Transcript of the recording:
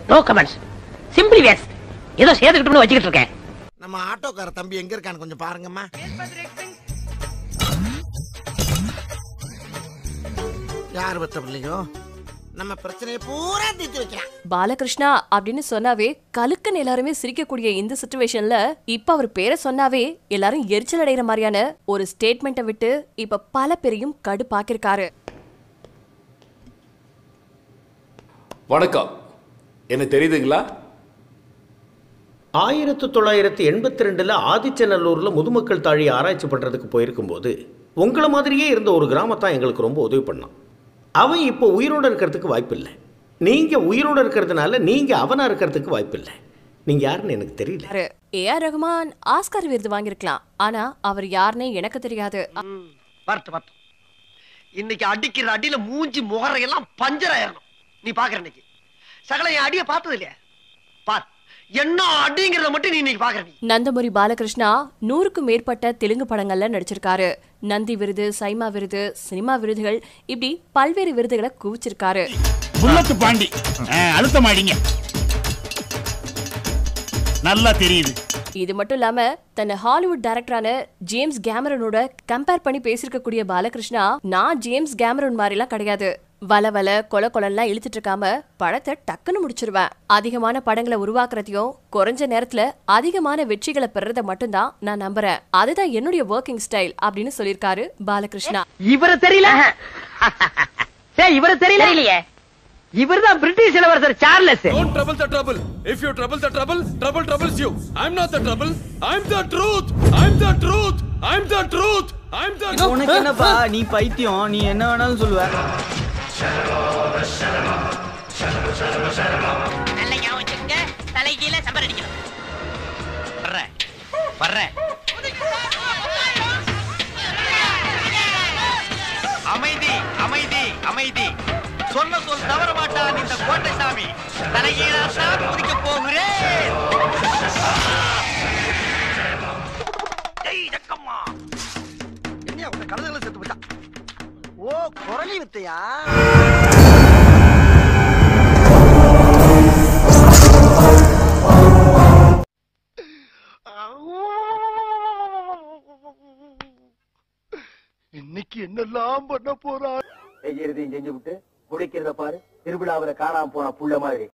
No comments simply waste ஏதோ சேர்த்துக்கிட்டோம்னு வச்சுக்கிட்டு இருக்கேன் நம்ம ஆட்டோக்கார தம்பி எங்க இருக்கான்னு கொஞ்சம் பாருங்கம்மா யார் பத்த பிள்ளையோ நம்ம பிரச்சனையை பூரா தீர்த்து வைக்கலாம் பாலகிருஷ்ணா அப்படின்னு சொன்னாவே கலுக்குன்னு எல்லாருமே சிரிக்கக்கூடிய இந்த சுச்சுவேஷன்ல இப்ப அவர் பேரை சொன்னாவே எல்லாரும் எரிச்சல் அடைகிற மாதிரியான ஒரு ஸ்டேட்மெண்ட்டை விட்டு இப்ப பல பேரையும் கடுப்பாக்கியிருக்காரு வணக்கம் என்ன தெரியுதுங்களா ஆயிரத்தி தொள்ளாயிரத்தி எண்பத்தி ரெண்டில் ஆதிச்சநல்லூரில் முதுமக்கள் தாழி ஆராய்ச்சி பண்ணுறதுக்கு போயிருக்கும்போது உங்களை மாதிரியே இருந்த ஒரு கிராமத்தான் எங்களுக்கு ரொம்ப உதவி பண்ணான் அவன் இப்போ உயிரோடு இருக்கிறதுக்கு வாய்ப்பில்லை நீங்கள் உயிரோடு இருக்கிறதுனால நீங்கள் அவனாக இருக்கிறதுக்கு வாய்ப்பில்லை நீங்கள் யாருன்னு எனக்கு தெரியல ஏ ஆர் ரகுமான் ஆஸ்கார் விருது வாங்கியிருக்கலாம் ஆனா அவர் யாருன்னு எனக்கு தெரியாது வரட்டு வரட்டு இன்னைக்கு அடிக்கிற அடியில மூஞ்சி முகரையெல்லாம் பஞ்சர் ஆயிரணும் நீ பாக்குற இன்னைக்கு சகல என் அடிய பார்த்தது இல்லையா பார் என்ன அடிங்கிறத மட்டும் நீ இன்னைக்கு பாக்குற நீ நந்தமுரி பாலகிருஷ்ணா நூறுக்கும் மேற்பட்ட தெலுங்கு படங்கள்ல நடிச்சிருக்காரு நந்தி விருது சைமா விருது சினிமா விருதுகள் இப்படி பல்வேறு விருதுகளை குவிச்சிருக்காரு புல்லத்து பாண்டி அழுத்தமாடிங்க நல்லா தெரியுது இது மட்டும் இல்லாம தன்னை ஹாலிவுட் டைரக்டரான ஜேம்ஸ் கேமரனோட கம்பேர் பண்ணி பேசியிருக்கக்கூடிய பாலகிருஷ்ணா நான் ஜேம்ஸ் கேமரன் மாதிரிலாம் கிடையாது வல வல கொல கொலன்லாம் இழுத்துட்டு இருக்காம படத்தை டக்குன்னு முடிச்சிருவேன் அதிகமான படங்களை உருவாக்குறதையும் குறைஞ்ச நேரத்துல அதிகமான வெற்றிகளை பெறத மட்டும்தான் நான் நம்புறேன் அதுதான் என்னுடைய ஒர்க்கிங் ஸ்டைல் அப்படின்னு சொல்லியிருக்காரு பாலகிருஷ்ணா இவரை தெரியல ஏய் இவரை தெரியல தெரியலையே இவர்தான் பிரிட்டிஷ் இளவரசர் Charles Don't trouble the trouble. If you trouble the trouble, trouble troubles you. I'm not the trouble. I'm the truth. I'm the truth. I'm the truth. I'm the truth. உனக்கு என்னப்பா நீ பைத்தியம் நீ என்ன வேணாலும் சொல்லுவ நல்ல ஞாபகம் வச்சுக்கங்க தலைகீழ சம்பர் அடிக்கணும் வர்றேன் வர்றேன் அமைதி அமைதி அமைதி சொன்ன சொல் தவற மாட்டான் இந்த கோட்டை சாமி தலைகீழாத்தான் குதிக்க போகிறேன் ஏய், ஜக்கம்மா. என்னையா உன்னை கழுதைகளை செத்து போச்சா? ஓ குரலி வித்தையா இன்னைக்கு என்னெல்லாம் பண்ண போறா செய்யறதையும் செஞ்சு விட்டு குடிக்கிறத பாரு திருவிழாவுல காணாம போன புள்ள மாதிரி